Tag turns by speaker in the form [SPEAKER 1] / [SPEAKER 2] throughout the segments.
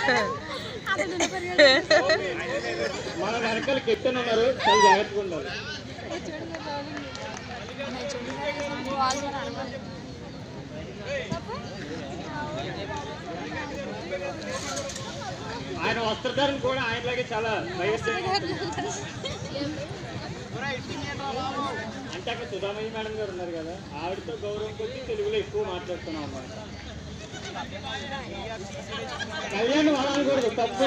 [SPEAKER 1] మన వెనకాల కెప్టెన్ ఉన్నారు చాలా జాగ్రత్తగా ఉండాలి ఆయన వస్త్రధారణ కూడా ఆయనలాగే చాలా భయస్తుంది అంటే అక్కడ సుధామయ్య మేడం గారు ఉన్నారు కదా ఆవిడతో గౌరవం కొద్ది తెలుగులో ఎక్కువ మాట్లాడుతున్నాం అన్నమాట కళ్యాణ్ అనకూడదు తప్పు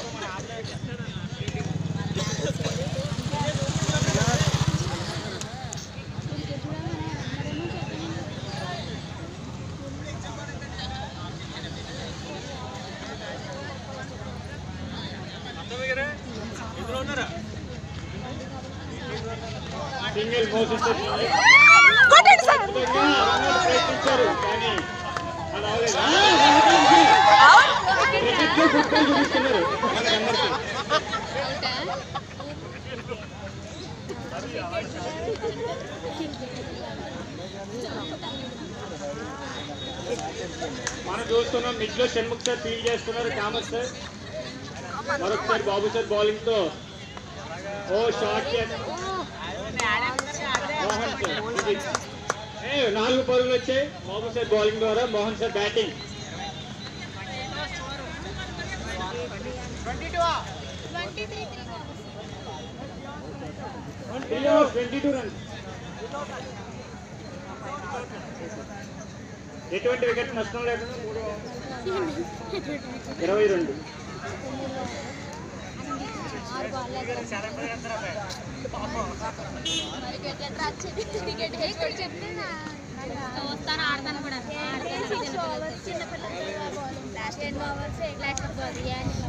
[SPEAKER 1] సింగిల్ మోసెస్ ప్రయత్నించారు కానీ అది అవలేదు. ఆ, క్రికెట్ లో ఫుట్బాల్ చూపిస్తున్నారు మన నెంబర్కి మనం చూస్తున్నాం మిడ్ లో షణ్ముఖ్ సార్ ఫీల్ చేస్తున్నారు కామత్ సార్ మరొకసారి బాబు సార్ బౌలింగ్ తో ఓ షార్ట్ మోహన్ సార్ ఇది. ఏ, నాలుగు పరుగులు వచ్చాయి మోహన్ సార్ బౌలింగ్ ద్వారా Mohan sir batting twenty two runs ఎటువంటి వికెట్ నష్టం లేకుండా మూడు ఇరవై రెండు
[SPEAKER 2] వస్తాను ఆడతాను కూడా చిన్నపిల్లలు